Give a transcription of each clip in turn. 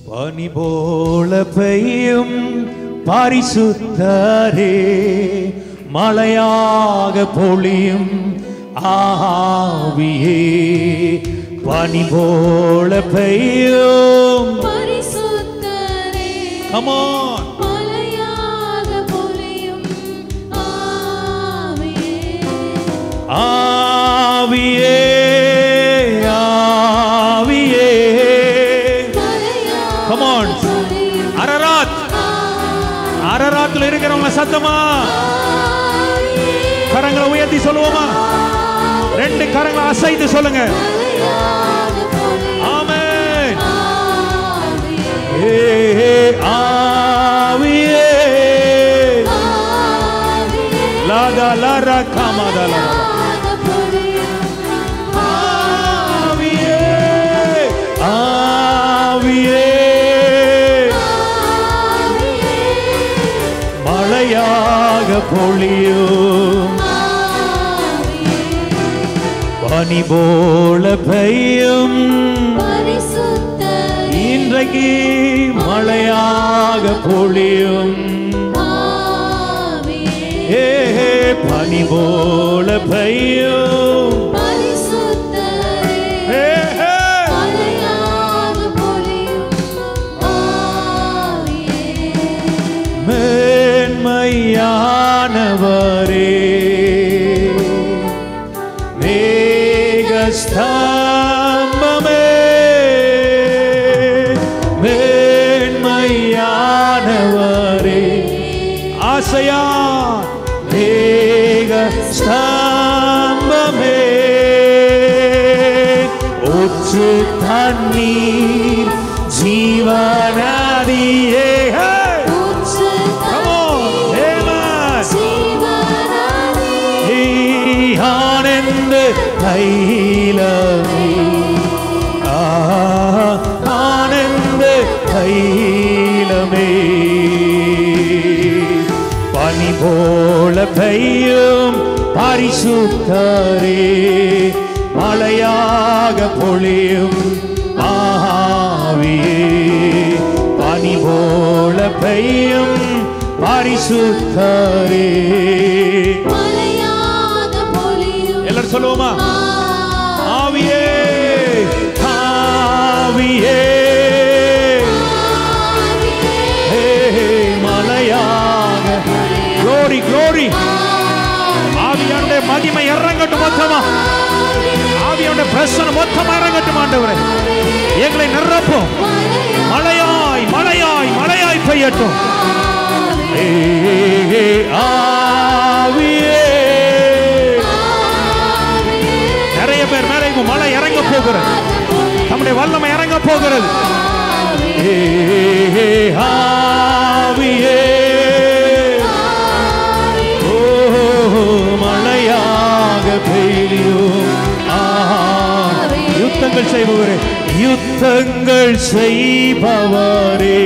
பனி போல பெய்யும் பரிசுத்தரே மழையாக பொழியும் ஆவியே பனி போல பெய்யும் பரிசுத்தரே கமான் மலையாக பொழியும் ஆவியே ஆவியே ஆவியே மலையாக Come on. பொழியும் அரராத் அரராத்துல இருக்கிறவங்க சத்தமா ஆவியே கரங்களை உயர்த்தி சொல்லுவோமா ரெண்டு கரங்களை அசைத்து சொல்லுங்க மலையாக பொழியும் ஆமென் ஆவியே ஏ ஆவியே ஆவியே லாதா லாரா காமாதா லாரா மலையாக பொழியும் ஆவியே ஆவியே ஆவியே மழையாக பொழியும் பனி போல பெய்யும் பரிசுத்தரே இன்றைக்கு மழையாக பொழியும் ஆவியே ஏ பனி போல பெய்யும் பரிசுத்தரே ஏ, ஏ. மலையாக பொழியும் ஆவியே மேன்மையானவரே மேகஸ்தம்பமே மேன்மையானவரே ஆசையா மேகஸ்தம்பமே ஊற்று தண்ணீர் ஜீவநதியே Hey! ஊற்று Come on, amen. ஜீவநதி ஆனந்த தைலமே ஆ, ஆனந்த தைலமே பனி போல பெய்யும் பரிசுத்தரே மழையாக பொழியும் ஆவியே பனி போல பெய்யும் பரிசுத்தரே மலையாக பொழியும் எல்லாரும் சொல்லுவோமா ஆவியே ஆவியே ஆவியே ஹே, ஹே, மலையாக க்ளோரி க்ளோரி ஆவியானுடைய மகிமை இறங்கட்டும் மொத்தமா ஆவியானுடைய பிரசனம் மொத்தமா இறங்கட்டும் ஆண்டவரே எங்களை நிரப்பும் மழையாய் மழையாய் மழையாய் பெய்யட்டும் ஏ, ஏ, ஆவியே நிறைய பேர் மேலே இப்ப மழை இறங்க போகிறது நம்முடைய வல்லமை இறங்க போகிறது ஏ, ஏ, ஆவியே ஓ மழையாக பெய்யும் ஆஹா. யுத்தங்கள் செய்பவரே யுத்தங்கள் செய்பவரே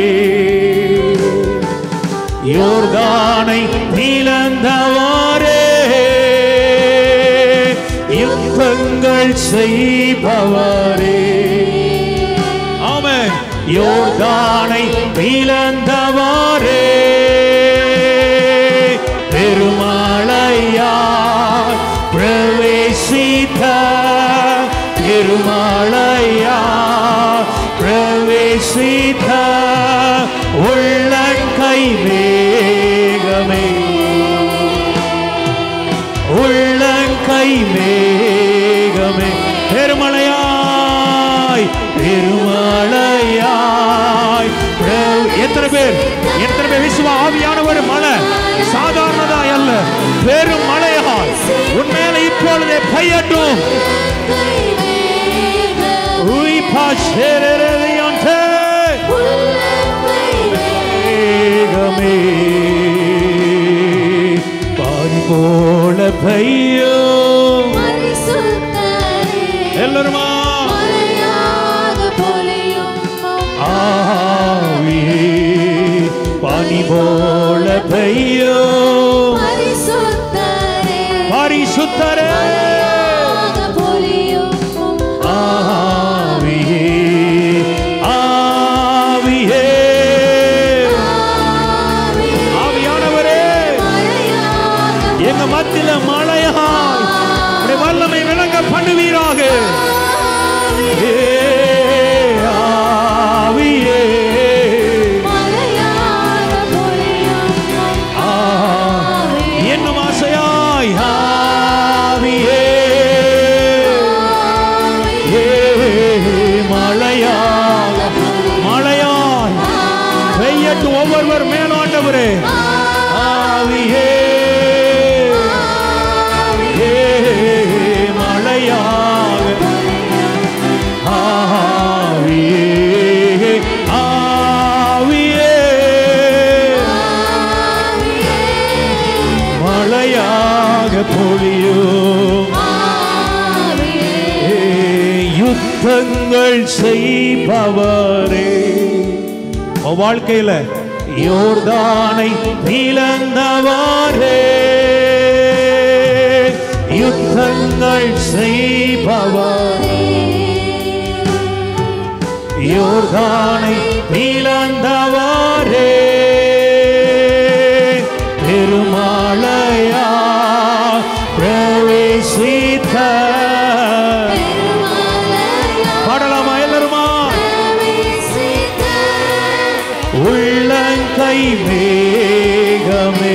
யோர்தானை நீலந்தவாரே யுத்தங்கள் செய்பவரே ஆமென் யோர்தானை நீலந்தவாரே பெருமாளையார் பிரவேசித்த பெருமாளையார் பிரவேசித்த உள்ளங்கை வேகமே உள்ளங்கை மேகமே பெருமழையாய் பெருமழையாய் பெரு- எத்தனை பேர் எத்தனை பேர் விசுவா ஆவியானவர் மழை சாதாரணதாய் அல்ல பெரும் மழையாய் உண்மையில இப்பொழுதே பெய்யட்டும் உய் பாஷேரேரியாண்டே. மேகமே பாரி போல பெய்யும் எல்லாருமா ஆவியே பனி போல பெய்யும் பரிசுத்தரே ஆவியே ஆவியே பொழியட்டும் ஒவ்வொருவர் மேலும் ஆண்டவரே ஆவியே ஏ, மழையாக ஆவியே ஆவியே மழையாக பொழியும் ஏ, யுத்தங்கள் செய்பவரே உன் வாழ்க்கையில யோர்தானை நீலந்தவாரே யுத்தங்கள் செய்பவர் யோர்தானை நீலந்தவாரே பெருமாளையா பிரவேசித்த பாடலாமா எல்லாருமா உள்ளங்கை மேகமே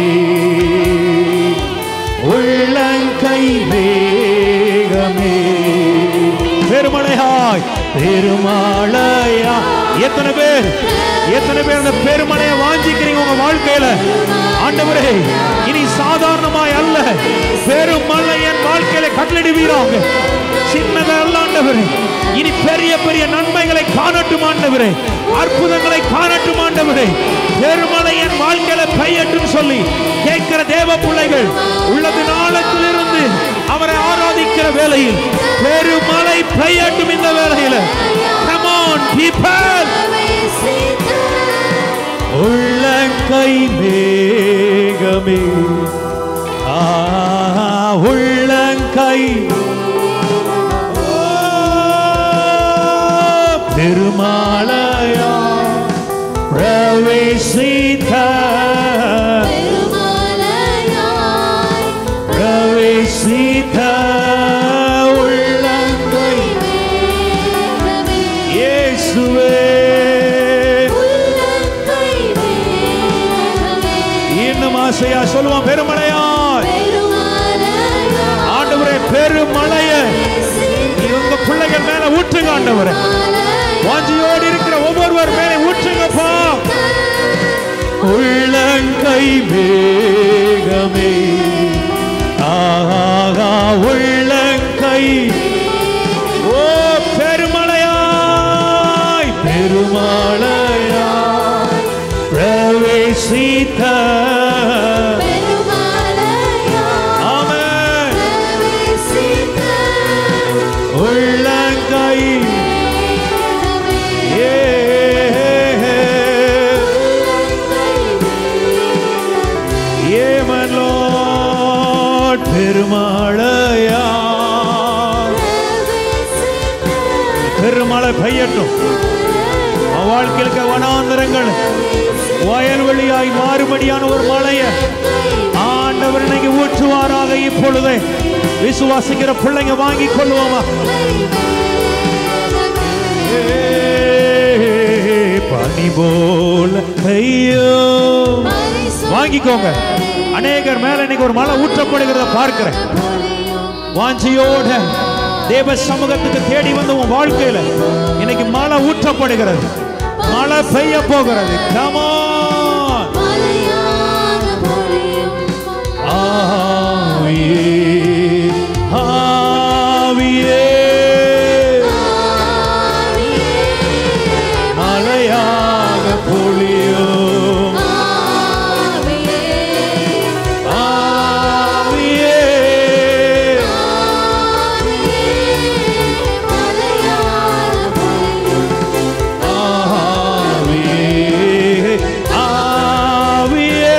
உள்ளங்கை மேகமே பெருமழையாய் பெருமழையா எத்தனை பேர் எத்தனை பேர் அந்த பெருமழையை வாஞ்சிக்கிறீங்க உங்க வாழ்க்கையில ஆண்டவரே இனி சாதாரணமாய் அல்ல பெருமழை என் வாழ்க்கையில கட்டளிடுவீராங்க சின்னதா அல்ல ஆண்டவரே இனி பெரிய பெரிய நன்மைகளை காணட்டும் ஆண்டவரே அற்புதங்களை காணட்டும் ஆண்டவரே பெருமழை என் வாழ்க்கையில பெய்யட்டும் சொல்லி கேட்கிற தேவ பிள்ளைகள் உள்ளது நாளத்திலிருந்து அவரை ஆராதிக்கிற வேளையில் பெருமழை பெய்யட்டும் இந்த வேளையில Come on, people. உள்ளங்கை மேகமே ஆ உள்ளங்கை பெருமாளையா பிரவேசித்த பிரவேசித்த உள்ளங்கை இயேசுவே இன்னும் ஆசையா சொல்லுவோம் பெருமழையாய் ஆண்டவரே பெருமழைய உங்க பிள்ளைகள் மேல ஊற்றுங்க ஆண்டவரே வாஞ்சியோடு இருக்கிற ஒவ்வொருவர் மேலே ஊற்றுங்கப்பா உள்ளங்கை வேகமே ஆகா உள்ளங்கை ஓ பெருமழையாய் பெருமழையாய் பிரவேசித்த ஆமென் உள்ளங்கை ஏ ஏமலோட் பெருமழையா பெருமழை பெய்யட்டும் உன் வாழ்க்கையில் இருக்க வனாந்தரங்கள் வயல்வெளியாய் மாறுபடியான ஒரு மழையை ஆண்டவர் இன்னைக்கு ஊற்றுவாராக இப்பொழுதே விசுவாசிக்கிற பிள்ளைங்க வாங்கி கொள்வோமா ஏ, பனி போல ஐயோ வாங்கிக்கோங்க அநேகர் மேல இன்னைக்கு ஒரு மழை ஊற்றப்படுகிறத பார்க்கிறேன் வாஞ்சியோட தேவ சமூகத்துக்கு தேடி வந்த உன் வாழ்க்கையில இன்னைக்கு மழை ஊற்றப்படுகிறது மழை பெய்ய போகிறது கமான் ஆவியே ஆவியே மழையாக பொழியும் ஆவியே ஆவியே ஆவியே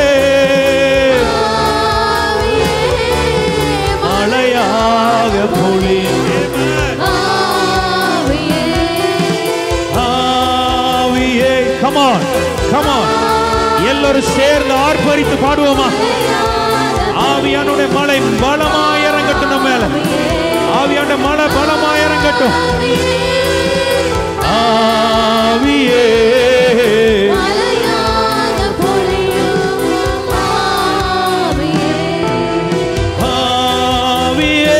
மழையாக பொழியும் ஆவியே கமான் கமான் எல்லாரும் சேர்ந்து ஆர்ப்பரித்து பாடுவோமா ஆவியானுடைய மழை பலமாய் இறங்கட்டும் நம்ம மேல ஆவியானுடைய மழை பலமாய் இறங்கட்டும் ஆவியே ஆவியே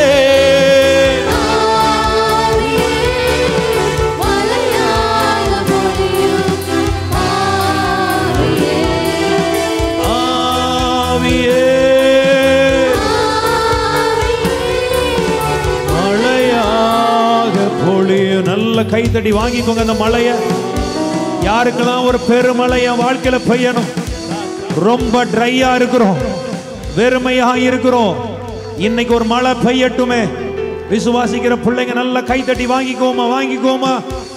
கைத்தட்டி வாங்கிக்கோங்க அந்த மழைய யாருக்கெல்லாம் ஒரு பெருமழை என் வாழ்க்கையில பெய்யணும் ரொம்ப ட்ரையா இருக்கிறோம் வெறுமையா இருக்கிறோம் இன்னைக்கு ஒரு மழை பெய்யட்டுமே விசுவாசிக்கிற பிள்ளைங்க நல்லா கைத்தட்டி வாங்கிக்கோமா வாங்கிக்கோமா